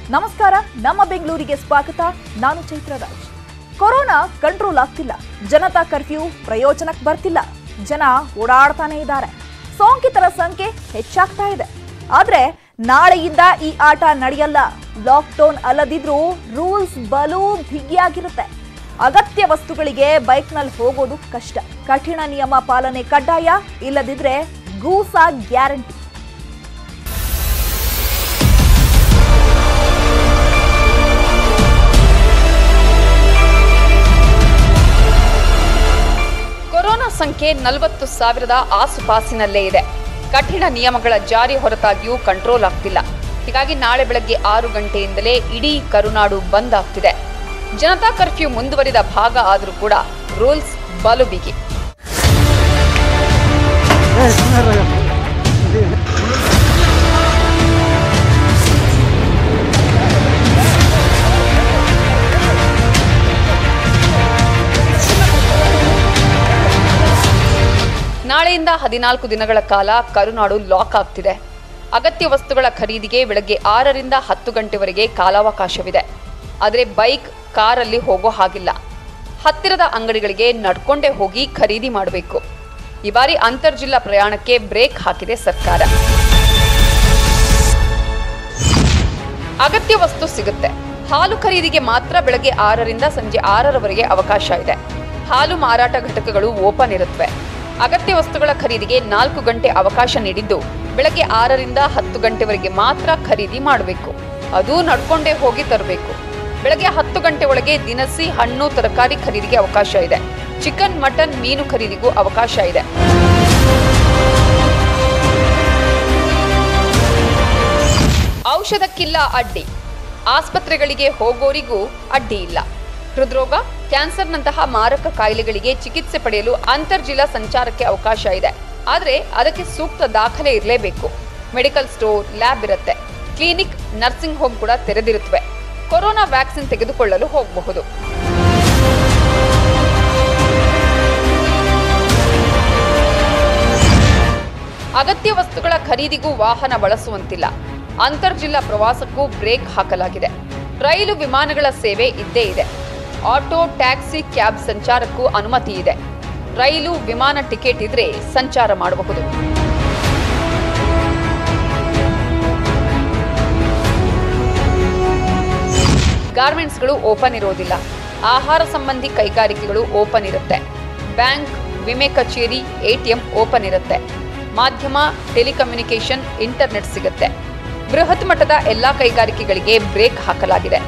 ನಮಸ್ಕಾರ ನಮ್ಮ ಬೆಂಗಳೂರಿಗೆ ಸ್ವಾಗತ ನಾನು ಚೈತ್ರ ರಾಜ್ ಕೊರೋನಾ ಕಂಟ್ರೋಲ್ ಆಗ್ತಿಲ್ಲ ಜನತಾ ಕರ್ಫ್ಯೂ ಪ್ರಯೋಜನಕ್ಕೆ ಬರ್ತಿಲ್ಲ ಜನ ಓಡಾಡ್ತಾನೆ ಇದ್ದಾರೆ ಸೋಂಕಿತರ ಸಂಖ್ಯೆ ಹೆಚ್ಚಾಗ್ತಾ ಇದೆ ಆದ್ರೆ ನಾಳೆಯಿಂದ ಈ ಆಟ ನಡೆಯಲ್ಲ ಲಾಕ್ಡೌನ್ ಅಲ್ಲದಿದ್ರೂ ರೂಲ್ಸ್ ಬಲು ಬಿಗಿಯಾಗಿರುತ್ತೆ ಅಗತ್ಯ ವಸ್ತುಗಳಿಗೆ ಬೈಕ್ನಲ್ಲಿ ಹೋಗೋದು ಕಷ್ಟ ಕಠಿಣ ನಿಯಮ ಪಾಲನೆ ಕಡ್ಡಾಯ ಇಲ್ಲದಿದ್ರೆ ಗೂಸ ಗ್ಯಾರಂಟಿ ಕೊರೋನಾ ಸಂಖ್ಯೆ ನಲವತ್ತು ಸಾವಿರದ ಆಸುಪಾಸಿನಲ್ಲೇ ಇದೆ ಕಠಿಣ ನಿಯಮಗಳ ಜಾರಿ ಹೊರತಾಗಿಯೂ ಕಂಟ್ರೋಲ್ ಆಗ್ತಿಲ್ಲ ಹೀಗಾಗಿ ನಾಳೆ ಬೆಳಗ್ಗೆ ಆರು ಗಂಟೆಯಿಂದಲೇ ಇಡೀ ಕರುನಾಡು ಬಂದ್ ಆಗ್ತಿದೆ ಜನತಾ ಕರ್ಫ್ಯೂ ಮುಂದುವರಿದ ಭಾಗ ಆದರೂ ಕೂಡ ರೂಲ್ಸ್ ಬಲು ಬಿಗಿ ನಾಳೆಯಿಂದ ಹದಿನಾಲ್ಕು ದಿನಗಳ ಕಾಲ ಕರುನಾಡು ಲಾಕ್ ಆಗ್ತಿದೆ ಅಗತ್ಯ ವಸ್ತುಗಳ ಖರೀದಿಗೆ ಬೆಳಗ್ಗೆ ಆರರಿಂದ ಹತ್ತು ಗಂಟೆವರೆಗೆ ಕಾಲಾವಕಾಶವಿದೆ ಆದರೆ ಬೈಕ್ ಕಾರಲ್ಲಿ ಹೋಗೋ ಹಾಗಿಲ್ಲ ಹತ್ತಿರದ ಅಂಗಡಿಗಳಿಗೆ ನಡ್ಕೊಂಡೇ ಹೋಗಿ ಖರೀದಿ ಮಾಡಬೇಕು ಈ ಬಾರಿ ಅಂತರ್ಜಿಲ್ಲಾ ಪ್ರಯಾಣಕ್ಕೆ ಬ್ರೇಕ್ ಹಾಕಿದೆ ಸರ್ಕಾರ ಅಗತ್ಯ ವಸ್ತು ಸಿಗುತ್ತೆ ಹಾಲು ಖರೀದಿಗೆ ಮಾತ್ರ ಬೆಳಗ್ಗೆ ಆರರಿಂದ ಸಂಜೆ ಆರರವರೆಗೆ ಅವಕಾಶ ಇದೆ ಹಾಲು ಮಾರಾಟ ಘಟಕಗಳು ಓಪನ್ ಇರುತ್ತವೆ ಅಗತ್ಯ ವಸ್ತುಗಳ ಖರೀದಿಗೆ ನಾಲ್ಕು ಗಂಟೆ ಅವಕಾಶ ನೀಡಿದ್ದು ಬೆಳಗ್ಗೆ ಆರರಿಂದ ಹತ್ತು ಗಂಟೆವರೆಗೆ ಮಾತ್ರ ಖರೀದಿ ಮಾಡಬೇಕು ಅದು ನಡ್ಕೊಂಡೇ ಹೋಗಿ ತರಬೇಕು ಬೆಳಗ್ಗೆ ಹತ್ತು ಗಂಟೆ ಒಳಗೆ ದಿನಸಿ ಹಣ್ಣು ತರಕಾರಿ ಖರೀದಿಗೆ ಅವಕಾಶ ಇದೆ ಚಿಕನ್ ಮಟನ್ ಮೀನು ಖರೀದಿಗೂ ಅವಕಾಶ ಇದೆ ಔಷಧಕ್ಕಿಲ್ಲ ಅಡ್ಡಿ ಆಸ್ಪತ್ರೆಗಳಿಗೆ ಹೋಗೋರಿಗೂ ಅಡ್ಡಿ ಇಲ್ಲ ಹೃದ್ರೋಗ ಕ್ಯಾನ್ಸರ್ನಂತಹ ಮಾರಕ ಕಾಯಿಲೆಗಳಿಗೆ ಚಿಕಿತ್ಸೆ ಪಡೆಯಲು ಅಂತರ್ಜಿಲ್ಲಾ ಸಂಚಾರಕ್ಕೆ ಅವಕಾಶ ಇದೆ ಆದರೆ ಅದಕ್ಕೆ ಸೂಕ್ತ ದಾಖಲೆ ಇರಲೇಬೇಕು ಮೆಡಿಕಲ್ ಸ್ಟೋರ್ ಲ್ಯಾಬ್ ಇರುತ್ತೆ ಕ್ಲಿನಿಕ್ ನರ್ಸಿಂಗ್ ಹೋಮ್ ಕೂಡ ತೆರೆದಿರುತ್ತವೆ ಕೊರೋನಾ ವ್ಯಾಕ್ಸಿನ್ ತೆಗೆದುಕೊಳ್ಳಲು ಹೋಗಬಹುದು ಅಗತ್ಯ ವಸ್ತುಗಳ ಖರೀದಿಗೂ ವಾಹನ ಬಳಸುವಂತಿಲ್ಲ ಅಂತರ್ಜಿಲ್ಲಾ ಪ್ರವಾಸಕ್ಕೂ ಬ್ರೇಕ್ ಹಾಕಲಾಗಿದೆ ರೈಲು ವಿಮಾನಗಳ ಸೇವೆ ಇದ್ದೇ ಇದೆ ಆಟೋ ಟ್ಯಾಕ್ಸಿ ಕ್ಯಾಬ್ ಸಂಚಾರಕ್ಕೂ ಅನುಮತಿ ಇದೆ ರೈಲು ವಿಮಾನ ಟಿಕೆಟ್ ಇದ್ರೆ ಸಂಚಾರ ಮಾಡಬಹುದು ಗಾರ್ಮೆಂಟ್ಸ್ಗಳು ಓಪನ್ ಇರೋದಿಲ್ಲ ಆಹಾರ ಸಂಬಂಧಿ ಕೈಗಾರಿಕೆಗಳು ಓಪನ್ ಇರುತ್ತೆ ಬ್ಯಾಂಕ್ ವಿಮೆ ಕಚೇರಿ ಎಟಿಎಂ ಓಪನ್ ಇರುತ್ತೆ ಮಾಧ್ಯಮ ಟೆಲಿಕಮ್ಯುನಿಕೇಶನ್ ಇಂಟರ್ನೆಟ್ ಸಿಗುತ್ತೆ ಬೃಹತ್ ಮಟ್ಟದ ಎಲ್ಲಾ ಕೈಗಾರಿಕೆಗಳಿಗೆ ಬ್ರೇಕ್ ಹಾಕಲಾಗಿದೆ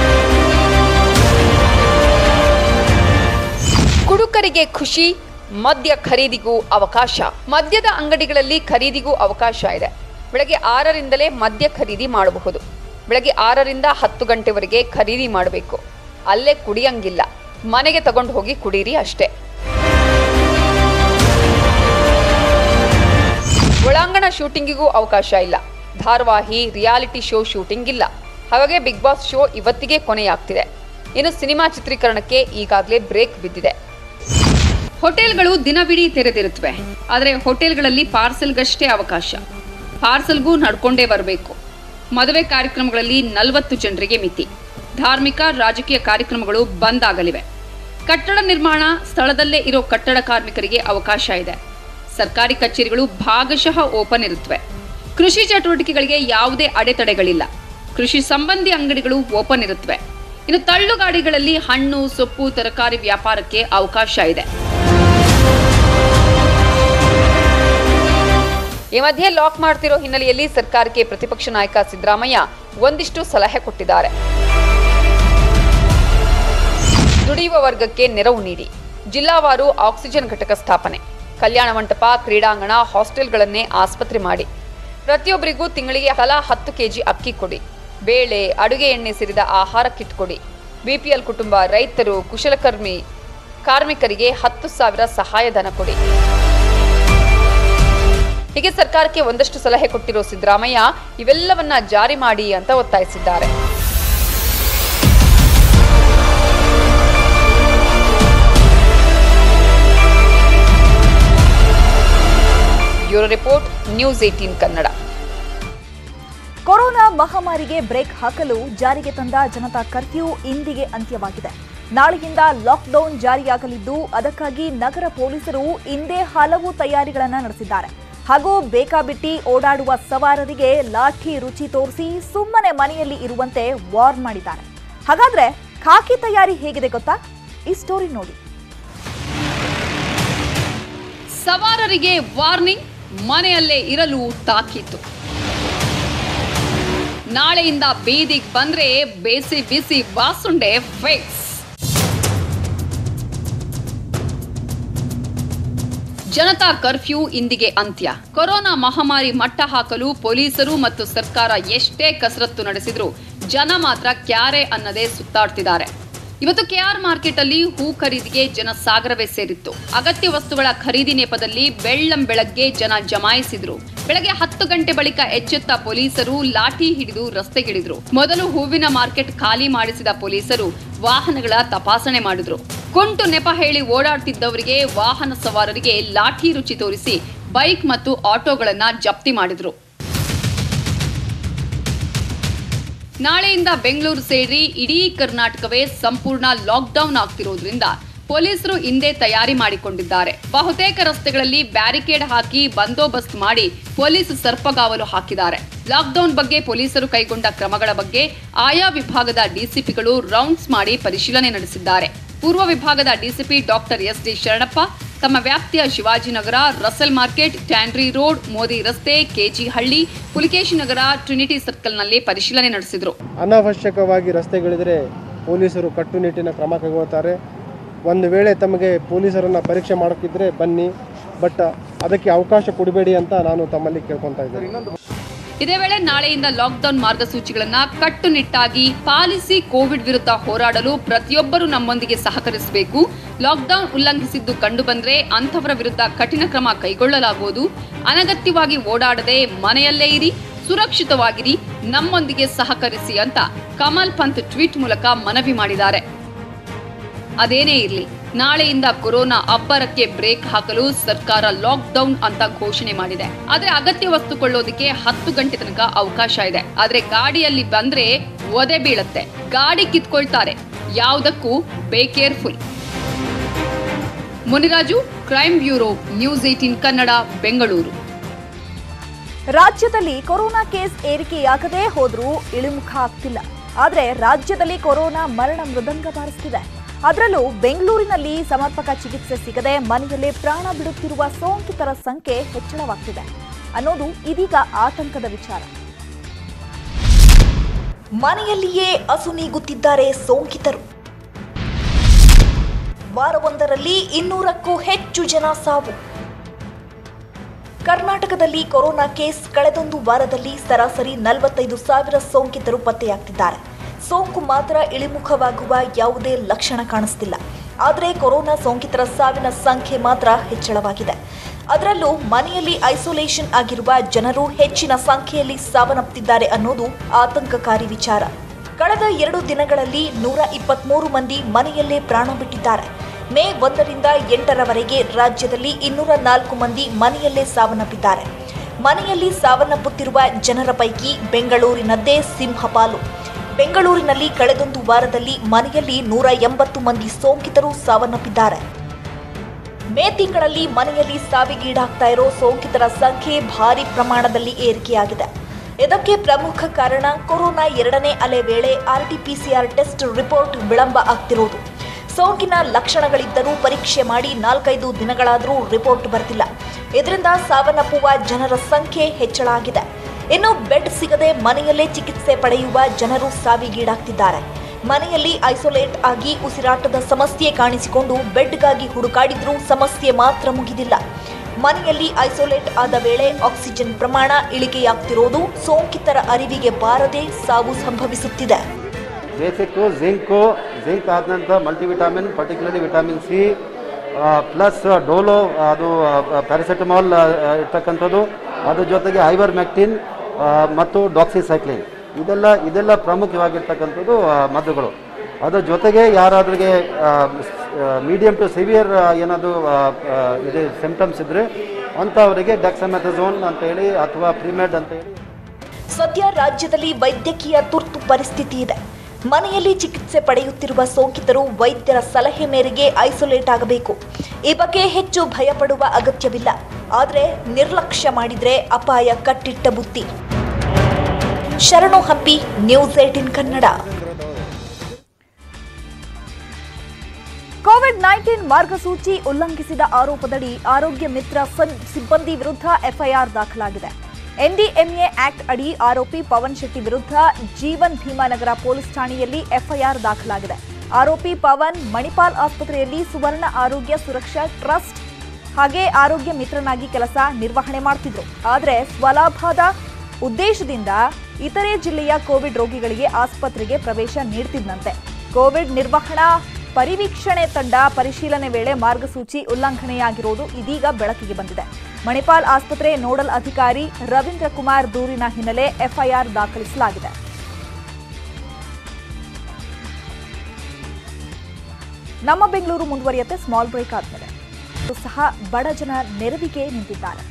ಕುಡುಕರಿಗೆ ಖುಷಿ ಮದ್ಯ ಖರೀದಿಗೂ ಅವಕಾಶ ಮದ್ಯದ ಅಂಗಡಿಗಳಲ್ಲಿ ಖರೀದಿಗೂ ಅವಕಾಶ ಇದೆ ಬೆಳಗ್ಗೆ ಆರರಿಂದಲೇ ಮದ್ಯ ಖರೀದಿ ಮಾಡಬಹುದು ಬೆಳಗ್ಗೆ ಆರರಿಂದ ಹತ್ತು ಗಂಟೆವರೆಗೆ ಖರೀದಿ ಮಾಡಬೇಕು ಅಲ್ಲೇ ಕುಡಿಯಂಗಿಲ್ಲ ಮನೆಗೆ ತಗೊಂಡು ಹೋಗಿ ಕುಡೀರಿ ಅಷ್ಟೇ ಒಳಾಂಗಣ ಶೂಟಿಂಗಿಗೂ ಅವಕಾಶ ಇಲ್ಲ ಧಾರಾವಾಹಿ ರಿಯಾಲಿಟಿ ಶೋ ಶೂಟಿಂಗ್ ಇಲ್ಲ ಹಾಗಾಗಿ ಬಿಗ್ ಬಾಸ್ ಶೋ ಇವತ್ತಿಗೆ ಕೊನೆಯಾಗ್ತಿದೆ ಇನ್ನು ಸಿನಿಮಾ ಚಿತ್ರೀಕರಣಕ್ಕೆ ಈಗಾಗಲೇ ಬ್ರೇಕ್ ಬಿದ್ದಿದೆ ಹೋಟೆಲ್ಗಳು ದಿನವಿಡೀ ತೆರೆದಿರುತ್ತವೆ ಆದರೆ ಹೋಟೆಲ್ಗಳಲ್ಲಿ ಪಾರ್ಸೆಲ್ಗಷ್ಟೇ ಅವಕಾಶ ಪಾರ್ಸೆಲ್ಗೂ ನಡ್ಕೊಂಡೇ ಬರಬೇಕು ಮದುವೆ ಕಾರ್ಯಕ್ರಮಗಳಲ್ಲಿ ನಲವತ್ತು ಜನರಿಗೆ ಮಿತಿ ಧಾರ್ಮಿಕ ರಾಜಕೀಯ ಕಾರ್ಯಕ್ರಮಗಳು ಬಂದ್ ಆಗಲಿವೆ ಕಟ್ಟಡ ನಿರ್ಮಾಣ ಸ್ಥಳದಲ್ಲೇ ಇರೋ ಕಟ್ಟಡ ಕಾರ್ಮಿಕರಿಗೆ ಅವಕಾಶ ಇದೆ ಸರ್ಕಾರಿ ಕಚೇರಿಗಳು ಭಾಗಶಃ ಓಪನ್ ಇರುತ್ತವೆ ಕೃಷಿ ಚಟುವಟಿಕೆಗಳಿಗೆ ಯಾವುದೇ ಅಡೆತಡೆಗಳಿಲ್ಲ ಕೃಷಿ ಸಂಬಂಧಿ ಅಂಗಡಿಗಳು ಓಪನ್ ಇರುತ್ತವೆ ಇನ್ನು ತಳ್ಳುಗಾಡಿಗಳಲ್ಲಿ ಹಣ್ಣು ಸೊಪ್ಪು ತರಕಾರಿ ವ್ಯಾಪಾರಕ್ಕೆ ಅವಕಾಶ ಇದೆ ಈ ಮಧ್ಯೆ ಲಾಕ್ ಮಾಡ್ತಿರೋ ಹಿನ್ನೆಲೆಯಲ್ಲಿ ಸರ್ಕಾರಕ್ಕೆ ಪ್ರತಿಪಕ್ಷ ನಾಯಕ ಸಿದ್ದರಾಮಯ್ಯ ಒಂದಿಷ್ಟು ಸಲಹೆ ಕೊಟ್ಟಿದ್ದಾರೆ ದುಡಿಯುವ ವರ್ಗಕ್ಕೆ ನೆರವು ನೀಡಿ ಜಿಲ್ಲಾವಾರು ಆಕ್ಸಿಜನ್ ಘಟಕ ಸ್ಥಾಪನೆ ಕಲ್ಯಾಣ ಮಂಟಪ ಕ್ರೀಡಾಂಗಣ ಹಾಸ್ಟೆಲ್ಗಳನ್ನೇ ಆಸ್ಪತ್ರೆ ಮಾಡಿ ಪ್ರತಿಯೊಬ್ಬರಿಗೂ ತಿಂಗಳಿಗೆ ತಲಾ ಹತ್ತು ಕೆಜಿ ಅಕ್ಕಿ ಕೊಡಿ ಬೇಳೆ ಅಡುಗೆ ಎಣ್ಣೆ ಸೇರಿದ ಆಹಾರ ಕಿಟ್ ಕೊಡಿ ಬಿಪಿಎಲ್ ಕುಟುಂಬ ರೈತರು ಕುಶಲಕರ್ಮಿ ಕಾರ್ಮಿಕರಿಗೆ ಹತ್ತು ಸಾವಿರ ಸಹಾಯಧನ ಕೊಡಿ ಹೀಗೆ ಸರ್ಕಾರಕ್ಕೆ ಒಂದಷ್ಟು ಸಲಹೆ ಕೊಟ್ಟಿರೋ ಸಿದ್ದರಾಮಯ್ಯ ಇವೆಲ್ಲವನ್ನ ಜಾರಿ ಮಾಡಿ ಅಂತ ಒತ್ತಾಯಿಸಿದ್ದಾರೆ bureau report News Eighteen Kannada corona ಮಹಾಮಾರಿಗೆ ಬ್ರೇಕ್ ಹಾಕಲು ಜಾರಿಗೆ ತಂದ ಜನತಾ ಕರ್ಫ್ಯೂ ಇಂದಿಗೆ ಅಂತ್ಯವಾಗಿದೆ ನಾಳೆಯಿಂದ ಲಾಕ್ಡೌನ್ ಜಾರಿಯಾಗಲಿದ್ದು ಅದಕ್ಕಾಗಿ ನಗರ ಪೊಲೀಸರು ಇಂದೇ ಹಲವು ತಯಾರಿಗಳನ್ನು ನಡೆಸಿದ್ದಾರೆ ಹಾಗೂ ಬೇಕಾಬಿಟ್ಟಿ ಓಡಾಡುವ ಸವಾರರಿಗೆ ಲಾಠಿ ರುಚಿ ತೋರಿಸಿ ಸುಮ್ಮನೆ ಮನೆಯಲ್ಲಿ ಇರುವಂತೆ ವಾರ್ನ್ ಮಾಡಿದ್ದಾರೆ ಹಾಗಾದ್ರೆ ಖಾಕಿ ತಯಾರಿ ಹೇಗಿದೆ ಗೊತ್ತಾ ಈ ಸ್ಟೋರಿ ನೋಡಿ ಸವಾರರಿಗೆ ವಾರ್ನಿಂಗ್ ಮನೆಯಲ್ಲೇ ಇರಲು ತಾಕೀತು ನಾಳೆಯಿಂದ ಬೀದಿಗೆ ಬಂದ್ರೆ ಬೇಸಿ ಬಿಸಿ ಬಾಸುಂಡೆ ಫಿಕ್ಸ್ ಜನತಾ ಕರ್ಫ್ಯೂ ಇಂದಿಗೆ ಅಂತ್ಯ ಕೊರೋನಾ ಮಹಾಮಾರಿ ಮಟ್ಟ ಹಾಕಲು ಪೊಲೀಸರು ಮತ್ತು ಸರ್ಕಾರ ಎಷ್ಟೇ ಕಸರತ್ತು ನಡೆಸಿದ್ರು ಜನ ಮಾತ್ರ ಕ್ಯಾರೆ ಅನ್ನದೇ ಸುತ್ತಾಡ್ತಿದ್ದಾರೆ ಇವತ್ತು ಕೆಆರ್ ಮಾರ್ಕೆಟ್ ಅಲ್ಲಿ ಹೂ ಖರೀದಿಗೆ ಜನ ಸಾಗರವೇ ಸೇರಿತ್ತು ಅಗತ್ಯ ವಸ್ತುಗಳ ಖರೀದಿ ನೆಪದಲ್ಲಿ ಬೆಳ್ಳಂ ಬೆಳಗ್ಗೆ ಜನ ಜಮಾಯಿಸಿದ್ರು ಬೆಳಗ್ಗೆ ಹತ್ತು ಗಂಟೆ ಬಳಿಕ ಎಚ್ಚೆತ್ತ ಪೊಲೀಸರು ಲಾಠಿ ಹಿಡಿದು ರಸ್ತೆಗಿಳಿದ್ರು ಮೊದಲು ಹೂವಿನ ಮಾರ್ಕೆಟ್ ಖಾಲಿ ಮಾಡಿಸಿದ ಪೊಲೀಸರು ವಾಹನಗಳ ತಪಾಸಣೆ ಮಾಡಿದ್ರು ಕುಂಟು ನೆಪ ಹೇಳಿ ಓಡಾಡ್ತಿದ್ದವರಿಗೆ ವಾಹನ ಸವಾರರಿಗೆ ಲಾಠಿ ರುಚಿ ತೋರಿಸಿ ಬೈಕ್ ಮತ್ತು ಆಟೋಗಳನ್ನ ಜಪ್ತಿ ಮಾಡಿದ್ರು ನಾಳೆಯಿಂದ ಬೆಂಗಳೂರು ಸೇರಿ ಇಡೀ ಕರ್ನಾಟಕವೇ ಸಂಪೂರ್ಣ ಲಾಕ್ಡೌನ್ ಆಗ್ತಿರೋದ್ರಿಂದ ಪೊಲೀಸರು ಹಿಂದೆ ತಯಾರಿ ಮಾಡಿಕೊಂಡಿದ್ದಾರೆ ಬಹುತೇಕ ರಸ್ತೆಗಳಲ್ಲಿ ಬ್ಯಾರಿಕೇಡ್ ಹಾಕಿ ಬಂದೋಬಸ್ತ್ ಮಾಡಿ ಪೊಲೀಸ್ ಸರ್ಪಗಾವಲು ಹಾಕಿದ್ದಾರೆ ಲಾಕ್ಡೌನ್ ಬಗ್ಗೆ ಪೊಲೀಸರು ಕೈಗೊಂಡ ಕ್ರಮಗಳ ಬಗ್ಗೆ ಆಯಾ ವಿಭಾಗದ ಡಿಸಿಪಿಗಳು ರೌಂಡ್ಸ್ ಮಾಡಿ ಪರಿಶೀಲನೆ ನಡೆಸಿದ್ದಾರೆ ಪೂರ್ವ ವಿಭಾಗದ DCP doctor S D Sharanappa ತಮ್ಮ ವ್ಯಾಪ್ತಿಯ Shivajinagar Russell market Tannery road Modi ರಸ್ತೆ ಕೆಜಿ ಹಳ್ಳಿ ಪುಲಿಕೇಶಿ ನಗರ ಟ್ರಿನಿಟಿ ಸರ್ಕಲ್ನಲ್ಲಿ ಪರಿಶೀಲನೆ ನಡೆಸಿದರು ಅನಾವಶ್ಯಕವಾಗಿ ರಸ್ತೆಗಳಿದ್ರೆ ಪೊಲೀಸರು ಕಟ್ಟುನಿಟ್ಟಿನ ಕ್ರಮ ಕೈಗೊಳ್ತಾರೆ ಒಂದು ವೇಳೆ ತಮಗೆ ಪೊಲೀಸರನ್ನು ಪರೀಕ್ಷೆ ಮಾಡೋಕ್ಕಿದ್ರೆ ಬನ್ನಿ ಬಟ್ ಅದಕ್ಕೆ ಅವಕಾಶ ಕೊಡಬೇಡಿ ಅಂತ ನಾನು ತಮ್ಮಲ್ಲಿ ಕೇಳ್ಕೊತಾ ಇದ್ದೇನೆ ಇದೇ ವೇಳೆ ನಾಳೆಯಿಂದ ಲಾಕ್ಡೌನ್ ಮಾರ್ಗಸೂಚಿಗಳನ್ನ ಕಟ್ಟುನಿಟ್ಟಾಗಿ ಪಾಲಿಸಿ ಕೋವಿಡ್ ವಿರುದ್ಧ ಹೋರಾಡಲು ಪ್ರತಿಯೊಬ್ಬರು ನಮ್ಮೊಂದಿಗೆ ಸಹಕರಿಸಬೇಕು ಲಾಕ್ಡೌನ್ ಉಲ್ಲಂಘಿಸಿದ್ದು ಕಂಡುಬಂದ್ರೆ ಅಂಥವರ ವಿರುದ್ಧ ಕಠಿಣ ಕ್ರಮ ಕೈಗೊಳ್ಳಲಾಗುವುದು ಅನಗತ್ಯವಾಗಿ ಓಡಾಡದೆ ಮನೆಯಲ್ಲೇ ಇರಿ ಸುರಕ್ಷಿತವಾಗಿರಿ ನಮ್ಮೊಂದಿಗೆ ಸಹಕರಿಸಿ ಅಂತ ಕಮಲ್ ಪಂತ್ ಟ್ವೀಟ್ ಮೂಲಕ ಮನವಿ ಮಾಡಿದ್ದಾರೆ ಅದೇನೇ ಇರಲಿ ನಾಳೆಯಿಂದ ಕೊರೋನಾ ಅಬ್ಬರಕ್ಕೆ ಬ್ರೇಕ್ ಹಾಕಲು ಸರ್ಕಾರ ಲಾಕ್ಡೌನ್ ಅಂತ ಘೋಷಣೆ ಮಾಡಿದೆ ಆದ್ರೆ ಅಗತ್ಯ ವಸ್ತು ಕೊಳ್ಳೋದಕ್ಕೆ ಹತ್ತು ಗಂಟೆ ತನಕ ಅವಕಾಶ ಇದೆ ಆದ್ರೆ ಗಾಡಿಯಲ್ಲಿ ಬಂದ್ರೆ ಒದೆ ಬೀಳತ್ತೆ ಗಾಡಿ ಕಿತ್ಕೊಳ್ತಾರೆ ಯಾವುದಕ್ಕೂ be careful Muniraju crime bureau News Eighteen Kannada Bengaluru ರಾಜ್ಯದಲ್ಲಿ ಕೊರೋನಾ ಕೇಸ್ ಏರಿಕೆಯಾಗದೇ ಹೋದ್ರೂ ಇಳಿಮುಖ ಆಗ್ತಿಲ್ಲ ಆದ್ರೆ ರಾಜ್ಯದಲ್ಲಿ ಕೊರೋನಾ ಮರಣ ಮೃದಂಗ ಬಾರಿಸ್ತಿದೆ ಅದರಲ್ಲೂ ಬೆಂಗಳೂರಿನಲ್ಲಿ ಸಮರ್ಪಕ ಚಿಕಿತ್ಸೆ ಸಿಗದೆ ಮನೆಯಲ್ಲೇ ಪ್ರಾಣ ಬಿಡುತ್ತಿರುವ ಸೋಂಕಿತರ ಸಂಖ್ಯೆ ಹೆಚ್ಚಳವಾಗ್ತಿದೆ ಅನ್ನೋದು ಇದೀಗ ಆತಂಕದ ವಿಚಾರ ಮನೆಯಲ್ಲಿಯೇ ಅಸುನೀಗುತ್ತಿದ್ದಾರೆ ಸೋಂಕಿತರು ವಾರವೊಂದರಲ್ಲಿ ಇನ್ನೂರಕ್ಕೂ ಹೆಚ್ಚು ಜನ ಸಾವು ಕರ್ನಾಟಕದಲ್ಲಿ ಕೊರೋನಾ ಕೇಸ್ ಕಳೆದೊಂದು ವಾರದಲ್ಲಿ ಸರಾಸರಿ ನಲವತ್ತೈದು ಸಾವಿರ ಸೋಂಕಿತರು ಪತ್ತೆಯಾಗ್ತಿದ್ದಾರೆ ಸೋಂಕು ಮಾತ್ರ ಇಳಿಮುಖವಾಗುವ ಯಾವುದೇ ಲಕ್ಷಣ ಕಾಣಿಸ್ತಿಲ್ಲ ಆದರೆ ಕೊರೋನಾ ಸೋಂಕಿತರ ಸಾವಿನ ಸಂಖ್ಯೆ ಮಾತ್ರ ಹೆಚ್ಚಳವಾಗಿದೆ ಅದರಲ್ಲೂ ಮನೆಯಲ್ಲಿ ಐಸೋಲೇಷನ್ ಆಗಿರುವ ಜನರು ಹೆಚ್ಚಿನ ಸಂಖ್ಯೆಯಲ್ಲಿ ಸಾವನ್ನಪ್ಪುತ್ತಿದ್ದಾರೆ ಅನ್ನೋದು ಆತಂಕಕಾರಿ ವಿಚಾರ ಕಳೆದ ಎರಡು ದಿನಗಳಲ್ಲಿ ನೂರ ಇಪ್ಪತ್ಮೂರು ಮಂದಿ ಮನೆಯಲ್ಲೇ ಪ್ರಾಣ ಬಿಟ್ಟಿದ್ದಾರೆ ಮೇ ಒಂದರಿಂದ ಎಂಟರವರೆಗೆ ರಾಜ್ಯದಲ್ಲಿ ಇನ್ನೂರ ನಾಲ್ಕು ಮಂದಿ ಮನೆಯಲ್ಲೇ ಸಾವನ್ನಪ್ಪಿದ್ದಾರೆ ಮನೆಯಲ್ಲಿ ಸಾವನ್ನಪ್ಪುತ್ತಿರುವ ಜನರ ಪೈಕಿ ಬೆಂಗಳೂರಿನದ್ದೇ ಸಿಂಹಪಾಲು ಬೆಂಗಳೂರಿನಲ್ಲಿ ಕಳೆದೊಂದು ವಾರದಲ್ಲಿ ಮನೆಯಲ್ಲಿ ನೂರ ಎಂಬತ್ತು ಮಂದಿ ಸೋಂಕಿತರು ಸಾವನ್ನಪ್ಪಿದ್ದಾರೆ ಮೇ ತಿಂಗಳಲ್ಲಿ ಮನೆಯಲ್ಲಿ ಸಾವಿಗೀಡಾಗ್ತಾ ಇರೋ ಸೋಂಕಿತರ ಸಂಖ್ಯೆ ಭಾರಿ ಪ್ರಮಾಣದಲ್ಲಿ ಏರಿಕೆಯಾಗಿದೆ ಇದಕ್ಕೆ ಪ್ರಮುಖ ಕಾರಣ ಕೊರೋನಾ ಎರಡನೇ ಅಲೆ ವೇಳೆ ಆರ್ಟಿಪಿಸಿಆರ್ ಟೆಸ್ಟ್ ರಿಪೋರ್ಟ್ ವಿಳಂಬ ಆಗ್ತಿರೋದು ಸೋಂಕಿನ ಲಕ್ಷಣಗಳಿದ್ದರೂ ಪರೀಕ್ಷೆ ಮಾಡಿ ನಾಲ್ಕೈದು ದಿನಗಳಾದರೂ ರಿಪೋರ್ಟ್ ಬರ್ತಿಲ್ಲ ಇದರಿಂದ ಸಾವನ್ನಪ್ಪುವ ಜನರ ಸಂಖ್ಯೆ ಹೆಚ್ಚಳ ಆಗಿದೆ ಇನ್ನು ಬೆಡ್ ಸಿಗದೆ ಮನೆಯಲ್ಲೇ ಚಿಕಿತ್ಸೆ ಪಡೆಯುವ ಜನರು ಸಾವಿಗೀಡಾಗ್ತಿದ್ದಾರೆ ಮನೆಯಲ್ಲಿ ಐಸೋಲೇಟ್ ಆಗಿ ಉಸಿರಾಟದ ಸಮಸ್ಯೆ ಕಾಣಿಸಿಕೊಂಡು ಬೆಡ್ಗಾಗಿ ಹುಡುಕಾಡಿದ್ರೂ ಸಮಸ್ಯೆ ಮಾತ್ರ ಮುಗಿದಿಲ್ಲ ಮನೆಯಲ್ಲಿ ಐಸೋಲೇಟ್ ಆದ ವೇಳೆ ಆಕ್ಸಿಜನ್ ಪ್ರಮಾಣ ಇಳಿಕೆಯಾಗ್ತಿರೋದು ಸೋಂಕಿತರ ಅರಿವಿಗೆ ಬಾರದೆ ಸಾವು ಸಂಭವಿಸುತ್ತಿದೆ ಬೇಸಿಕ್ಕು ಜಿಂಕು ಜಿಂಕ್ ಆದ ನಂತರ multivitamin particularly vitamin C plus Dolo ಅದು ಪ್ಯಾರಾಸೆಟಮಾಲ್ ಇರ್ತಕ್ಕಂಥದ್ದು ಅದ್ರ ಜೊತೆಗೆ ಐವರ್ ಮೆಕ್ಟಿನ್ ಮತ್ತು ಡಾಕ್ಸಿಸೈಕ್ಲಿನ್ ಇದೆಲ್ಲ ಇದೆಲ್ಲ ಪ್ರಾಮುಖ್ಯವಾಗಿರ್ತಕ್ಕಂಥದ್ದು ಆ, ಮದ್ದುಗಳು ಅದ್ರ ಜೊತೆಗೆ ಯಾರಾದ್ರಿಗೆ ಮೀಡಿಯಂ ಟು ಸಿವಿಯರ್ ಏನಾದರೂ ಇದೆ ಸಿಂಪ್ಟಮ್ಸ್ ಇದ್ದರೆ ಅಂಥವರಿಗೆ ಡೆಕ್ಸಮೆಥಝೋನ್ ಅಂತ ಹೇಳಿ ಅಥವಾ ಪ್ರಿಮೆಡ್ ಅಂತ ಹೇಳಿ ಸದ್ಯ ರಾಜ್ಯದಲ್ಲಿ ವೈದ್ಯಕೀಯ ತುರ್ತು ಪರಿಸ್ಥಿತಿ ಇದೆ ಮನೆಯಲ್ಲಿ ಚಿಕಿತ್ಸೆ ಪಡೆಯುತ್ತಿರುವ ಸೋಂಕಿತರು ವೈದ್ಯರ ಸಲಹೆ ಮೇರೆಗೆ ಐಸೋಲೇಟ್ ಆಗಬೇಕು ಈ ಬಗ್ಗೆ ಹೆಚ್ಚು ಭಯಪಡುವ ಅಗತ್ಯವಿಲ್ಲ ಆದರೆ ನಿರ್ಲಕ್ಷ್ಯ ಮಾಡಿದ್ರೆ ಅಪಾಯ ಕಟ್ಟಿಟ್ಟ ಬುತ್ತಿ Sharanu Hampi News Eighteen Kannada COVID nineteen ಮಾರ್ಗಸೂಚಿ ಉಲ್ಲಂಘಿಸಿದ ಆರೋಪದಡಿ ಆರೋಗ್ಯ ಮಿತ್ರ ಸನ್- ಸಿಬ್ಬಂದಿ ವಿರುದ್ಧ ಎಫ್ಐಆರ್ ದಾಖಲಾಗಿದೆ ಎನ್ಡಿಎಂಎ ಆಕ್ಟ್ ಅಡಿ ಆರೋಪಿ ಪವನ್ ಶೆಟ್ಟಿ ವಿರುದ್ಧ ಜೀವನ್ ಭೀಮಾನಗರ ಪೊಲೀಸ್ ಠಾಣೆಯಲ್ಲಿ ಎಫ್ಐಆರ್ ದಾಖಲಾಗಿದೆ ಆರೋಪಿ ಪವನ್ ಮಣಿಪಾಲ್ ಆಸ್ಪತ್ರೆಯಲ್ಲಿ ಸುವರ್ಣ ಆರೋಗ್ಯ ಸುರಕ್ಷಾ ಟ್ರಸ್ಟ್ ಹಾಗೆ ಆರೋಗ್ಯ ಮಿತ್ರನಾಗಿ ಕೆಲಸ ನಿರ್ವಹಣೆ ಮಾಡ್ತಿದ್ರು ಆದರೆ ಸ್ವಲಾಭದ ಉದ್ದೇಶದಿಂದ ಇತರೆ ಜಿಲ್ಲೆಯ ಕೋವಿಡ್ ರೋಗಿಗಳಿಗೆ ಆಸ್ಪತ್ರೆಗೆ ಪ್ರವೇಶ ನೀಡ್ತಿದ್ದಂತೆ ಕೋವಿಡ್ ನಿರ್ವಹಣಾ ಪರಿವೀಕ್ಷಣೆ ತಂಡ ಪರಿಶೀಲನೆ ವೇಳೆ ಮಾರ್ಗಸೂಚಿ ಉಲ್ಲಂಘನೆಯಾಗಿರುವುದು ಇದೀಗ ಬೆಳಕಿಗೆ ಬಂದಿದೆ ಮಣಿಪಾಲ್ ಆಸ್ಪತ್ರೆ ನೋಡಲ್ ಅಧಿಕಾರಿ ರವೀಂದ್ರ ಕುಮಾರ್ ದೂರಿನ ಹಿನ್ನೆಲೆ ಎಫ್ಐಆರ್ ದಾಖಲಿಸಲಾಗಿದೆ ನಮ್ಮ ಬೆಂಗಳೂರು ಮುಂದುವರಿಯುತ್ತೆ ಸ್ಮಾಲ್ ಬ್ರೇಕ್ ಆದ್ಮೇಲೆ ಸಹ ಬಡ ಜನ ನೆರವಿಗೆ ನಿಂತಿದ್ದಾರೆ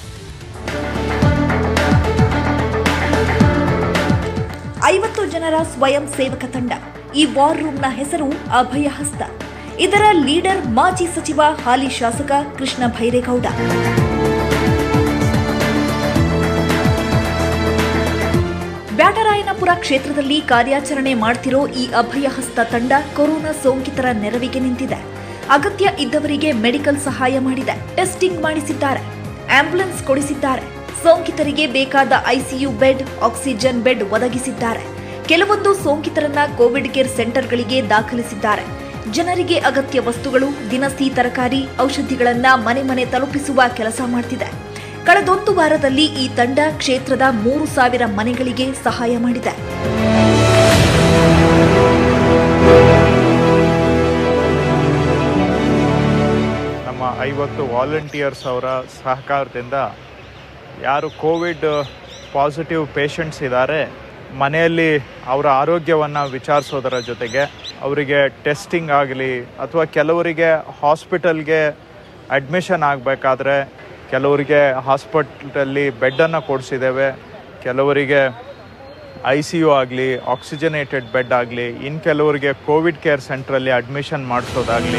ಐವತ್ತು ಜನರ ಸ್ವಯಂ ಸೇವಕ ತಂಡ ಈ ವಾರ್ ರೂಮ್ನ ಹೆಸರು ಅಭಯ ಹಸ್ತ ಇದರ ಲೀಡರ್ ಮಾಜಿ ಸಚಿವ ಹಾಲಿ ಶಾಸಕ ಕೃಷ್ಣ ಭೈರೇಗೌಡ ಬ್ಯಾಟರಾಯನಪುರ ಕ್ಷೇತ್ರದಲ್ಲಿ ಕಾರ್ಯಾಚರಣೆ ಮಾಡ್ತಿರೋ ಈ ಅಭಯ ಹಸ್ತ ತಂಡ ಕೊರೋನಾ ಸೋಂಕಿತರ ನೆರವಿಗೆ ನಿಂತಿದೆ ಅಗತ್ಯ ಇದ್ದವರಿಗೆ ಮೆಡಿಕಲ್ ಸಹಾಯ ಮಾಡಿದೆ ಟೆಸ್ಟಿಂಗ್ ಮಾಡಿಸಿದ್ದಾರೆ ಆಂಬ್ಯುಲೆನ್ಸ್ ಕೊಡಿಸಿದ್ದಾರೆ ಸೋಂಕಿತರಿಗೆ ಬೇಕಾದ ಐಸಿಯು ಬೆಡ್ ಆಕ್ಸಿಜನ್ ಬೆಡ್ ಒದಗಿಸಿದ್ದಾರೆ ಕೆಲವೊಂದು ಸೋಂಕಿತರನ್ನ ಕೋವಿಡ್ ಕೇರ್ ಸೆಂಟರ್ಗಳಿಗೆ ದಾಖಲಿಸಿದ್ದಾರೆ ಜನರಿಗೆ ಅಗತ್ಯ ವಸ್ತುಗಳು ದಿನಸಿ ತರಕಾರಿ ಔಷಧಿಗಳನ್ನ ಮನೆ ಮನೆ ತಲುಪಿಸುವ ಕೆಲಸ ಮಾಡ್ತಿದೆ ಕಳೆದೊಂದು ವಾರದಲ್ಲಿ ಈ ತಂಡ ಕ್ಷೇತ್ರದ ಮೂರು ಸಾವಿರ ಮನೆಗಳಿಗೆ ಸಹಾಯ ಮಾಡಿದೆ ನಮ್ಮ ಐವತ್ತು ವಾಲಂಟಿಯರ್ಸ್ ಅವರ ಸಹಕಾರದಿಂದ ಯಾರು ಕೋವಿಡ್ ಪಾಸಿಟಿವ್ ಪೇಷಂಟ್ಸ್ ಇದ್ದಾರೆ ಮನೆಯಲ್ಲಿ ಅವರ ಆರೋಗ್ಯವನ್ನು ವಿಚಾರಿಸೋದರ ಜೊತೆಗೆ ಅವರಿಗೆ ಟೆಸ್ಟಿಂಗ್ ಆಗಲಿ ಅಥವಾ ಕೆಲವರಿಗೆ ಹಾಸ್ಪಿಟಲ್ಗೆ ಅಡ್ಮಿಷನ್ ಆಗಬೇಕಾದ್ರೆ ಕೆಲವರಿಗೆ ಹಾಸ್ಪಿಟಲಲ್ಲಿ ಬೆಡ್ಡನ್ನು ಕೊಡಿಸಿದ್ದೇವೆ ಕೆಲವರಿಗೆ ಐ ಸಿ ಯು ಆಗಲಿ ಆಕ್ಸಿಜನೇಟೆಡ್ ಬೆಡ್ ಆಗಲಿ ಇನ್ನು ಕೆಲವರಿಗೆ ಕೋವಿಡ್ ಕೇರ್ ಸೆಂಟ್ರಲ್ಲಿ ಅಡ್ಮಿಷನ್ ಮಾಡಿಸೋದಾಗಲಿ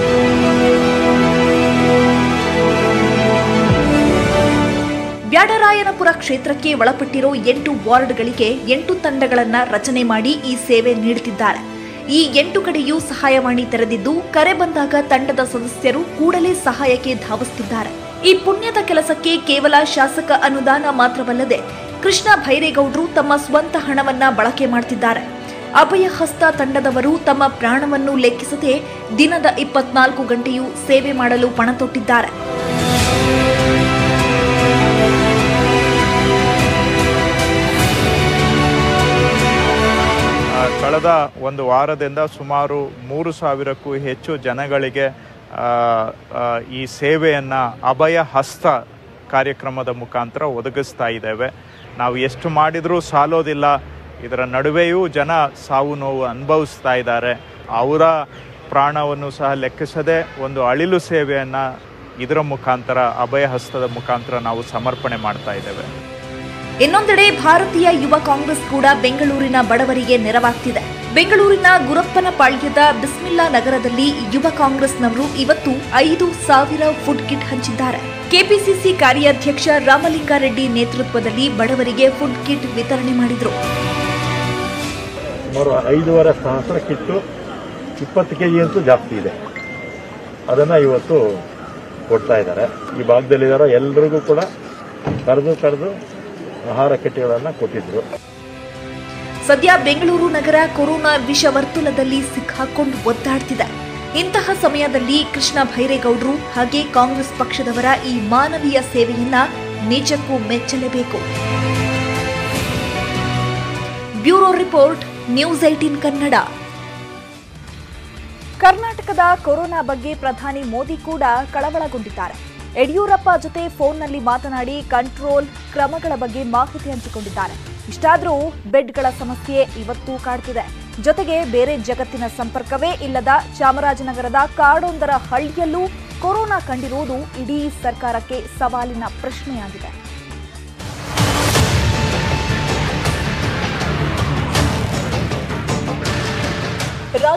ಬ್ಯಾಡರಾಯನಪುರ ಕ್ಷೇತ್ರಕ್ಕೆ ಒಳಪಟ್ಟಿರೋ ಎಂಟು ವಾರ್ಡ್ಗಳಿಗೆ ಎಂಟು ತಂಡಗಳನ್ನ ರಚನೆ ಮಾಡಿ ಈ ಸೇವೆ ನೀಡುತ್ತಿದ್ದಾರೆ ಈ ಎಂಟು ಕಡೆಯೂ ಸಹಾಯವಾಣಿ ತೆರೆದಿದ್ದು ಕರೆ ಬಂದಾಗ ತಂಡದ ಸದಸ್ಯರು ಕೂಡಲೇ ಸಹಾಯಕ್ಕೆ ಧಾವಿಸುತ್ತಿದ್ದಾರೆ ಈ ಪುಣ್ಯದ ಕೆಲಸಕ್ಕೆ ಕೇವಲ ಶಾಸಕ ಅನುದಾನ ಮಾತ್ರವಲ್ಲದೆ ಕೃಷ್ಣ ಭೈರೇಗೌಡರು ತಮ್ಮ ಸ್ವಂತ ಹಣವನ್ನ ಬಳಕೆ ಮಾಡ್ತಿದ್ದಾರೆ ಅಭಯ ಹಸ್ತ ತಂಡದವರು ತಮ್ಮ ಪ್ರಾಣವನ್ನು ಲೆಕ್ಕಿಸದೆ ದಿನದ ಇಪ್ಪತ್ನಾಲ್ಕು ಗಂಟೆಯೂ ಸೇವೆ ಮಾಡಲು ಪಣ ತೊಟ್ಟಿದ್ದಾರೆ ಆ, ಕಳೆದ ಒಂದು ವಾರದಿಂದ ಸುಮಾರು ಮೂರು ಸಾವಿರಕ್ಕೂ ಹೆಚ್ಚು ಜನಗಳಿಗೆ ಆ, ಆ, ಈ ಸೇವೆಯನ್ನು ಅಭಯ ಹಸ್ತ ಕಾರ್ಯಕ್ರಮದ ಮುಖಾಂತರ ಒದಗಿಸ್ತಾ ಇದ್ದೇವೆ ನಾವು ಎಷ್ಟು ಮಾಡಿದರೂ ಸಾಲೋದಿಲ್ಲ ಇದರ ನಡುವೆಯೂ ಜನ ಸಾವು ನೋವು ಅನುಭವಿಸ್ತಾ ಇದ್ದಾರೆ ಅವರ ಪ್ರಾಣವನ್ನು ಸಹ ಲೆಕ್ಕಿಸದೆ ಒಂದು ಅಳಿಲು ಸೇವೆಯನ್ನು ಇದರ ಮುಖಾಂತರ ಅಭಯ ಹಸ್ತದ ಮುಖಾಂತರ ನಾವು ಸಮರ್ಪಣೆ ಮಾಡ್ತಾ ಇದ್ದೇವೆ ಇನ್ನೊಂದೆಡೆ ಭಾರತೀಯ ಯುವ ಕಾಂಗ್ರೆಸ್ ಕೂಡ ಬೆಂಗಳೂರಿನ ಬಡವರಿಗೆ ನೆರವಾಗ್ತಿದೆ ಬೆಂಗಳೂರಿನ ಗುರಪ್ಪನ ಪಾಳ್ಯದ ಬಿಸ್ಮಿಲ್ಲಾ ನಗರದಲ್ಲಿ ಯುವ ಕಾಂಗ್ರೆಸ್ನವರು ಇವತ್ತು ಐದು ಸಾವಿರ ಫುಡ್ ಕಿಟ್ ಹಂಚಿದ್ದಾರೆ ಕೆಪಿಸಿಸಿ ಕಾರ್ಯಾಧ್ಯಕ್ಷ ರಾಮಲಿಂಗಾರೆಡ್ಡಿ ನೇತೃತ್ವದಲ್ಲಿ ಬಡವರಿಗೆ ಫುಡ್ ಕಿಟ್ ವಿತರಣೆ ಮಾಡಿದರು ಸುಮಾರು ಐದೂವರೆ ಸಹಸ್ರ ಕಿಟ್ಟು ಇಪ್ಪತ್ತು ಕೆ ಜಿ ಅಂತೂ ಜಾಸ್ತಿ ಇದೆ ಅದನ್ನು ಇವತ್ತು ಕೊಡ್ತಾ ಇದ್ದಾರೆ ಈ ಭಾಗದಲ್ಲಿದ್ದಾರೋ ಎಲ್ರಿಗೂ ಕೂಡ ಕರೆದು ಕರೆದು ಆಹಾರ ಕಿಟ್ಗಳನ್ನು ಕೊಟ್ಟಿದ್ರು ಸದ್ಯ ಬೆಂಗಳೂರು ನಗರ ಕೊರೋನಾ ವಿಷವರ್ತುಲದಲ್ಲಿ ಸಿಕ್ಕಾಕೊಂಡು ಒದ್ದಾಡ್ತಿದೆ ಇಂತಹ ಸಮಯದಲ್ಲಿ ಕೃಷ್ಣ ಭೈರೇಗೌಡರು ಹಾಗೆ ಕಾಂಗ್ರೆಸ್ ಪಕ್ಷದವರ ಈ ಮಾನವೀಯ ಸೇವೆಯನ್ನ ನಿಜಕ್ಕೂ ಮೆಚ್ಚಲೇಬೇಕು bureau report News Eighteen Kannada ಕರ್ನಾಟಕದ ಕೊರೋನಾ ಬಗ್ಗೆ ಪ್ರಧಾನಿ ಮೋದಿ ಕೂಡ ಕಳವಳಗೊಂಡಿದ್ದಾರೆ ಯಡಿಯೂರಪ್ಪ ಜೊತೆ ಫೋನ್ನಲ್ಲಿ ಮಾತನಾಡಿ ಕಂಟ್ರೋಲ್ ಕ್ರಮಗಳ ಬಗ್ಗೆ ಮಾಹಿತಿ ಹಂಚಿಕೊಂಡಿದ್ದಾರೆ ಇಷ್ಟಾದರೂ ಬೆಡ್ಗಳ ಸಮಸ್ಯೆ ಇವತ್ತೂ ಕಾಡ್ತಿದೆ ಜೊತೆಗೆ ಬೇರೆ ಜಗತ್ತಿನ ಸಂಪರ್ಕವೇ ಇಲ್ಲದ ಚಾಮರಾಜನಗರದ ಕಾಡೊಂದರ ಹಳ್ಳಿಯಲ್ಲೂ ಕೊರೋನಾ ಕಂಡಿರುವುದು ಇಡೀ ಸರ್ಕಾರಕ್ಕೆ ಸವಾಲಿನ ಪ್ರಶ್ನೆಯಾಗಿದೆ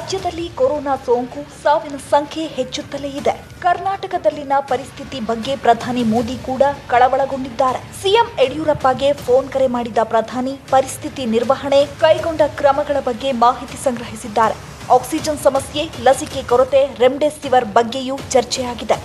ರಾಜ್ಯದಲ್ಲಿ ಕೊರೋನಾ ಸೋಂಕು ಸಾವಿನ ಸಂಖ್ಯೆ ಹೆಚ್ಚುತ್ತಲೇ ಇದೆ ಕರ್ನಾಟಕದಲ್ಲಿನ ಪರಿಸ್ಥಿತಿ ಬಗ್ಗೆ ಪ್ರಧಾನಿ ಮೋದಿ ಕೂಡ ಕಳವಳಗೊಂಡಿದ್ದಾರೆ ಸಿಎಂ ಯಡಿಯೂರಪ್ಪಗೆ ಫೋನ್ ಕರೆ ಮಾಡಿದ ಪ್ರಧಾನಿ ಪರಿಸ್ಥಿತಿ ನಿರ್ವಹಣೆ ಕೈಗೊಂಡ ಕ್ರಮಗಳ ಬಗ್ಗೆ ಮಾಹಿತಿ ಸಂಗ್ರಹಿಸಿದ್ದಾರೆ ಆಕ್ಸಿಜನ್ ಸಮಸ್ಯೆ ಲಸಿಕೆ ಕೊರತೆ ರೆಮ್ಡೆಸಿವಿರ್ ಬಗ್ಗೆಯೂ ಚರ್ಚೆಯಾಗಿದೆ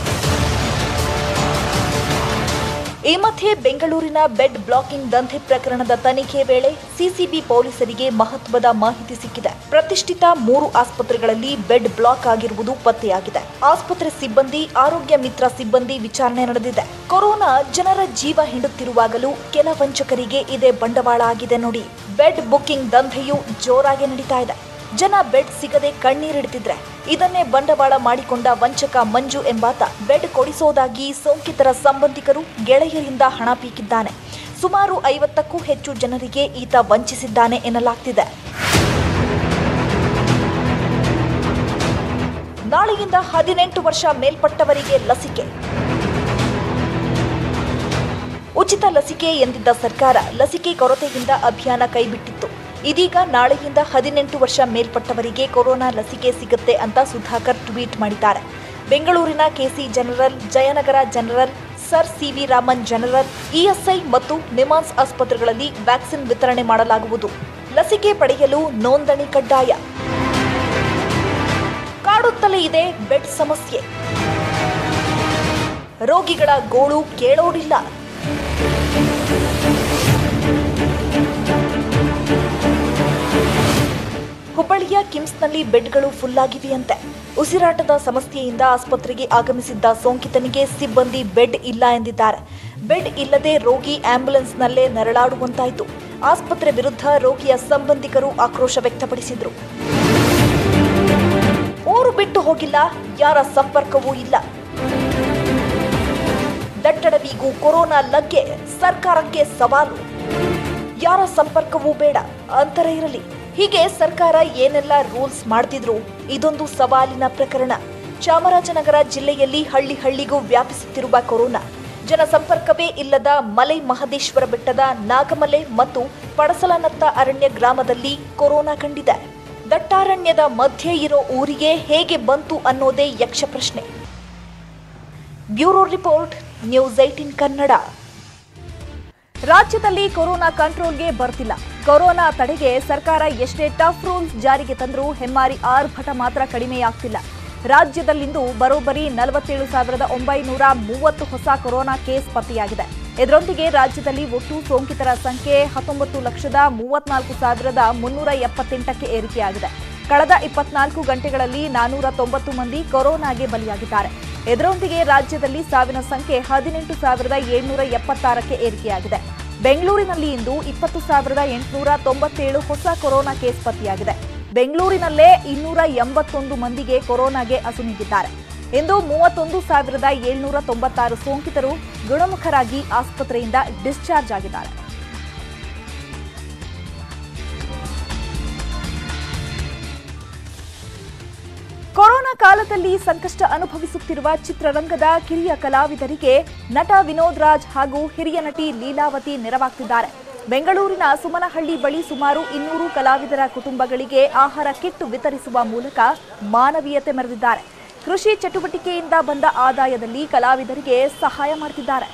ಈ ಮಧ್ಯೆ ಬೆಂಗಳೂರಿನ ಬೆಡ್ ಬ್ಲಾಕಿಂಗ್ ದಂಧೆ ಪ್ರಕರಣದ ತನಿಖೆ ವೇಳೆ ಸಿಸಿಬಿ ಪೊಲೀಸರಿಗೆ ಮಹತ್ವದ ಮಾಹಿತಿ ಸಿಕ್ಕಿದೆ ಪ್ರತಿಷ್ಠಿತ ಮೂರು ಆಸ್ಪತ್ರೆಗಳಲ್ಲಿ ಬೆಡ್ ಬ್ಲಾಕ್ ಆಗಿರುವುದು ಪತ್ತೆಯಾಗಿದೆ ಆಸ್ಪತ್ರೆ ಸಿಬ್ಬಂದಿ ಆರೋಗ್ಯ ಮಿತ್ರ ಸಿಬ್ಬಂದಿ ವಿಚಾರಣೆ ನಡೆದಿದೆ ಕೊರೋನಾ ಜನರ ಜೀವ ಹಿಂಡುತ್ತಿರುವಾಗಲೂ ಕೆಲ ವಂಚಕರಿಗೆ ಇದೇ ಬಂಡವಾಳ ಆಗಿದೆ ನೋಡಿ ಬೆಡ್ ಬುಕಿಂಗ್ ದಂಧೆಯು ಜೋರಾಗಿ ನಡೀತಾ ಇದೆ ಜನ ಬೆಡ್ ಸಿಗದೆ ಕಣ್ಣೀರಿಡ್ತಿದ್ರೆ ಇದನ್ನೇ ಬಂಡವಾಳ ಮಾಡಿಕೊಂಡ ವಂಚಕ ಮಂಜು ಎಂಬಾತ ಬೆಡ್ ಕೊಡಿಸೋದಾಗಿ ಸೋಂಕಿತರ ಸಂಬಂಧಿಕರು ಗೆಳೆಯರಿಂದ ಹಣ ಪೀಕಿದ್ದಾನೆ ಸುಮಾರು ಐವತ್ತಕ್ಕೂ ಹೆಚ್ಚು ಜನರಿಗೆ ಈತ ವಂಚಿಸಿದ್ದಾನೆ ಎನ್ನಲಾಗ್ತಿದೆ ನಾಳೆಯಿಂದ ಹದಿನೆಂಟು ವರ್ಷ ಮೇಲ್ಪಟ್ಟವರಿಗೆ ಲಸಿಕೆ ಉಚಿತ ಲಸಿಕೆ ಎಂದಿದ್ದ ಸರ್ಕಾರ ಲಸಿಕೆ ಕೊರತೆಯಿಂದ ಅಭಿಯಾನ ಕೈಬಿಟ್ಟಿತ್ತು ಇದೀಗ ನಾಳೆಯಿಂದ ಹದಿನೆಂಟು ವರ್ಷ ಮೇಲ್ಪಟ್ಟವರಿಗೆ ಕೊರೋನಾ ಲಸಿಕೆ ಸಿಗುತ್ತೆ ಅಂತ ಸುಧಾಕರ್ ಟ್ವೀಟ್ ಮಾಡಿದ್ದಾರೆ ಬೆಂಗಳೂರಿನ KC general Jayanagar general sir CV Raman general ESI ಮತ್ತು ನಿಮಾನ್ಸ್ ಆಸ್ಪತ್ರೆಗಳಲ್ಲಿ ವ್ಯಾಕ್ಸಿನ್ ವಿತರಣೆ ಮಾಡಲಾಗುವುದು ಲಸಿಕೆ ಪಡೆಯಲು ನೋಂದಣಿ ಕಡ್ಡಾಯ ಕಾಡುತ್ತಲೇ ಇದೆ ಬೆಡ್ ಸಮಸ್ಯೆ ರೋಗಿಗಳ ಗೋಳು ಕೇಳೋಡಿಲ್ಲ ಹುಬ್ಬಳ್ಳಿಯ ಕಿಮ್ಸ್ನಲ್ಲಿ ಬೆಡ್ಗಳು ಫುಲ್ ಆಗಿವೆಯಂತೆ ಉಸಿರಾಟದ ಸಮಸ್ಯೆಯಿಂದ ಆಸ್ಪತ್ರೆಗೆ ಆಗಮಿಸಿದ್ದ ಸೋಂಕಿತನಿಗೆ ಸಿಬ್ಬಂದಿ ಬೆಡ್ ಇಲ್ಲ ಎಂದಿದ್ದಾರೆ ಬೆಡ್ ಇಲ್ಲದೆ ರೋಗಿ ಆಂಬ್ಯುಲೆನ್ಸ್ನಲ್ಲೇ ನರಳಾಡುವಂತಾಯಿತು ಆಸ್ಪತ್ರೆ ವಿರುದ್ಧ ರೋಗಿಯ ಸಂಬಂಧಿಕರು ಆಕ್ರೋಶ ವ್ಯಕ್ತಪಡಿಸಿದ್ರು ಊರು ಬಿಟ್ಟು ಹೋಗಿಲ್ಲ ಯಾರ ಸಂಪರ್ಕವೂ ಇಲ್ಲ ದಟ್ಟಡವಿಗೂ ಕೊರೋನಾ ಲಗ್ಗೆ ಸರ್ಕಾರಕ್ಕೆ ಸವಾಲು ಯಾರ ಸಂಪರ್ಕವೂ ಬೇಡ ಅಂತರ ಇರಲಿ ಹೀಗೆ ಸರ್ಕಾರ ಏನೆಲ್ಲ ರೂಲ್ಸ್ ಮಾಡ್ತಿದ್ರು ಇದೊಂದು ಸವಾಲಿನ ಪ್ರಕರಣ ಚಾಮರಾಜನಗರ ಜಿಲ್ಲೆಯಲ್ಲಿ ಹಳ್ಳಿ ಹಳ್ಳಿಗೂ ವ್ಯಾಪಿಸುತ್ತಿರುವ ಕೊರೋನಾ ಜನಸಂಪರ್ಕವೇ ಇಲ್ಲದ ಮಲೆ ಮಹದೇಶ್ವರ ಬೆಟ್ಟದ ನಾಗಮಲೆ ಮತ್ತು ಪಡಸಲನತ್ತ ಅರಣ್ಯ ಗ್ರಾಮದಲ್ಲಿ ಕೊರೋನಾ ಕಂಡಿದೆ ದಟ್ಟಾರಣ್ಯದ ಮಧ್ಯೆ ಇರೋ ಊರಿಗೆ ಹೇಗೆ ಬಂತು ಅನ್ನೋದೇ ಯಕ್ಷ ಪ್ರಶ್ನೆ bureau report News Eighteen Kannada ರಾಜ್ಯದಲ್ಲಿ ಕೊರೋನಾ ಕಂಟ್ರೋಲ್ಗೆ ಬರ್ತಿಲ್ಲ ಕೊರೋನಾ ತಡೆಗೆ ಸರ್ಕಾರ ಎಷ್ಟೇ ಟಫ್ ರೂಲ್ಸ್ ಜಾರಿಗೆ ತಂದರೂ ಹೆಮ್ಮಾರಿ ಆರ್ಭಟ ಮಾತ್ರ ಕಡಿಮೆಯಾಗ್ತಿಲ್ಲ ರಾಜ್ಯದಲ್ಲಿಂದು ಬರೋಬ್ಬರಿ ನಲವತ್ತೇಳು ಸಾವಿರದ ಒಂಬೈನೂರ ಮೂವತ್ತು ಹೊಸ ಕೊರೋನಾ ಕೇಸ್ ಪತ್ತೆಯಾಗಿದೆ ಇದರೊಂದಿಗೆ ರಾಜ್ಯದಲ್ಲಿ ಒಟ್ಟು ಸೋಂಕಿತರ ಸಂಖ್ಯೆ ಹತ್ತೊಂಬತ್ತು ಲಕ್ಷದ ಮೂವತ್ನಾಲ್ಕು ಸಾವಿರದ ಮುನ್ನೂರ ಎಪ್ಪತ್ತೆಂಟಕ್ಕೆ ಏರಿಕೆಯಾಗಿದೆ ಕಳೆದ ಇಪ್ಪತ್ನಾಲ್ಕು ಗಂಟೆಗಳಲ್ಲಿ ನಾನೂರ ತೊಂಬತ್ತು ಮಂದಿ ಕೊರೋನಾಗೆ ಬಲಿಯಾಗಿದ್ದಾರೆ ಇದರೊಂದಿಗೆ ರಾಜ್ಯದಲ್ಲಿ ಸಾವಿನ ಸಂಖ್ಯೆ ಹದಿನೆಂಟು ಸಾವಿರದ ಏಳ್ನೂರ ಎಪ್ಪತ್ತಾರಕ್ಕೆ ಏರಿಕೆಯಾಗಿದೆ ಬೆಂಗಳೂರಿನಲ್ಲಿ ಇಂದು ಇಪ್ಪತ್ತು ಸಾವಿರದ ಎಂಟುನೂರ ತೊಂಬತ್ತೇಳು ಹೊಸ ಕೊರೋನಾ ಕೇಸ್ ಪತ್ತೆಯಾಗಿದೆ ಬೆಂಗಳೂರಿನಲ್ಲೇ ಇನ್ನೂರ ಎಂಬತ್ತೊಂದು ಮಂದಿಗೆ ಕೊರೋನಾಗೆ ಅಸುನೀಗಿದ್ದಾರೆ ಇಂದು ಮೂವತ್ತೊಂದು ಸಾವಿರದ ಏಳ್ನೂರ ತೊಂಬತ್ತಾರು ಸೋಂಕಿತರು ಗುಣಮುಖರಾಗಿ ಆಸ್ಪತ್ರೆಯಿಂದ ಡಿಸ್ಚಾರ್ಜ್ ಆಗಿದ್ದಾರೆ ಕೊರೋನಾ ಕಾಲದಲ್ಲಿ ಸಂಕಷ್ಟ ಅನುಭವಿಸುತ್ತಿರುವ ಚಿತ್ರರಂಗದ ಕಿರಿಯ ಕಲಾವಿದರಿಗೆ ನಟ ವಿನೋದ್ ರಾಜ್ ಹಾಗೂ ಹಿರಿಯ ನಟಿ ಲೀಲಾವತಿ ನೆರವಾಗ್ತಿದ್ದಾರೆ ಬೆಂಗಳೂರಿನ ಸುಮನಹಳ್ಳಿ ಬಳಿ ಸುಮಾರು ಇನ್ನೂರು ಕಲಾವಿದರ ಕುಟುಂಬಗಳಿಗೆ ಆಹಾರ ಕಿಟ್ ವಿತರಿಸುವ ಮೂಲಕ ಮಾನವೀಯತೆ ಮೆರೆದಿದ್ದಾರೆ ಕೃಷಿ ಚಟುವಟಿಕೆಯಿಂದ ಬಂದ ಆದಾಯದಲ್ಲಿ ಕಲಾವಿದರಿಗೆ ಸಹಾಯ ಮಾಡ್ತಿದ್ದಾರೆ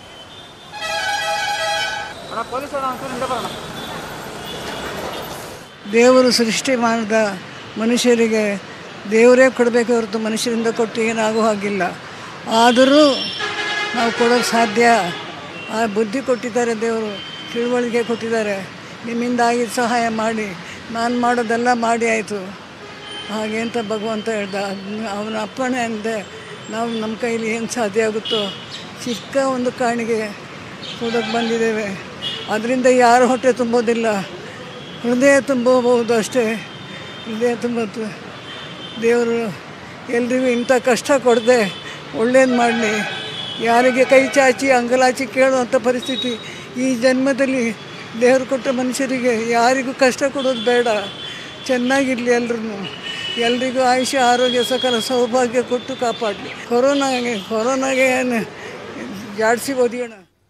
ದೇವರು ಸೃಷ್ಟಿ ಮಾಡಿದ ಮನುಷ್ಯರಿಗೆ ದೇವರೇ ಕೊಡಬೇಕು ಹೊರತು ಮನುಷ್ಯರಿಂದ ಕೊಟ್ಟು ಏನಾಗೋ ಹಾಗಿಲ್ಲ ಆದರೂ ನಾವು ಕೊಡೋಕ್ಕೆ ಸಾಧ್ಯ ಆ ಬುದ್ಧಿ ಕೊಟ್ಟಿದ್ದಾರೆ ದೇವರು ತಿಳುವಳಿಕೆ ಕೊಟ್ಟಿದ್ದಾರೆ ನಿಮ್ಮಿಂದ ಆಗಿದ್ದ ಸಹಾಯ ಮಾಡಿ ನಾನು ಮಾಡೋದೆಲ್ಲ ಮಾಡಿ ಆಯಿತು ಹಾಗೆ ಅಂತ ಭಗವಂತ ಹೇಳ್ದ ಅದ್ನ ಅವನ ಅಪ್ಪಣೆ ಅಂದೆ ನಾವು ನಮ್ಮ ಕೈಲಿ ಏನು ಸಾಧ್ಯ ಆಗುತ್ತೋ ಚಿಕ್ಕ ಒಂದು ಕಾಣಿಗೆ ಕೊಡೋಕ್ಕೆ ಬಂದಿದ್ದೇವೆ ಅದರಿಂದ ಯಾರ ಹೊಟ್ಟೆ ತುಂಬೋದಿಲ್ಲ ಹೃದಯ ತುಂಬಬಹುದು ಅಷ್ಟೇ ಹೃದಯ ತುಂಬ ದೇವರು ಎಲ್ರಿಗೂ ಇಂಥ ಕಷ್ಟ ಕೊಡದೆ ಒಳ್ಳೇದು ಮಾಡಲಿ ಯಾರಿಗೆ ಕೈ ಚಾಚಿ ಅಂಗಲಾಚಿ ಕೇಳುವಂಥ ಪರಿಸ್ಥಿತಿ ಈ ಜನ್ಮದಲ್ಲಿ ದೇವರು ಕೊಟ್ಟ ಮನುಷ್ಯರಿಗೆ ಯಾರಿಗೂ ಕಷ್ಟ ಕೊಡೋದು ಬೇಡ ಚೆನ್ನಾಗಿರಲಿ ಎಲ್ರೂ ಎಲ್ರಿಗೂ ಆಯುಷ್ಯ ಆರೋಗ್ಯ ಸಕಲ ಸೌಭಾಗ್ಯ ಕೊಟ್ಟು ಕಾಪಾಡಲಿ ಕೊರೋನಾಗೆ ಕೊರೋನಾಗೆ ಏನು ಜಾಡಿಸಿ ಓದಿಯೋಣ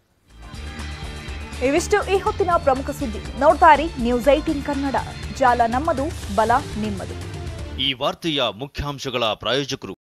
ಇವಿಷ್ಟು ಈ ಹೊತ್ತಿನ ಪ್ರಮುಖ ಸುದ್ದಿ ನೋಡ್ತಾ ಇರಿ ನ್ಯೂಸ್ ಏಟೀನ್ ಕನ್ನಡ ಜಾಲ ನಮ್ಮದು ಬಲ ನಿಮ್ಮದು ಈ ವಾರ್ತೆಯ ಮುಖ್ಯಾಂಶಗಳ ಪ್ರಾಯೋಜಕರು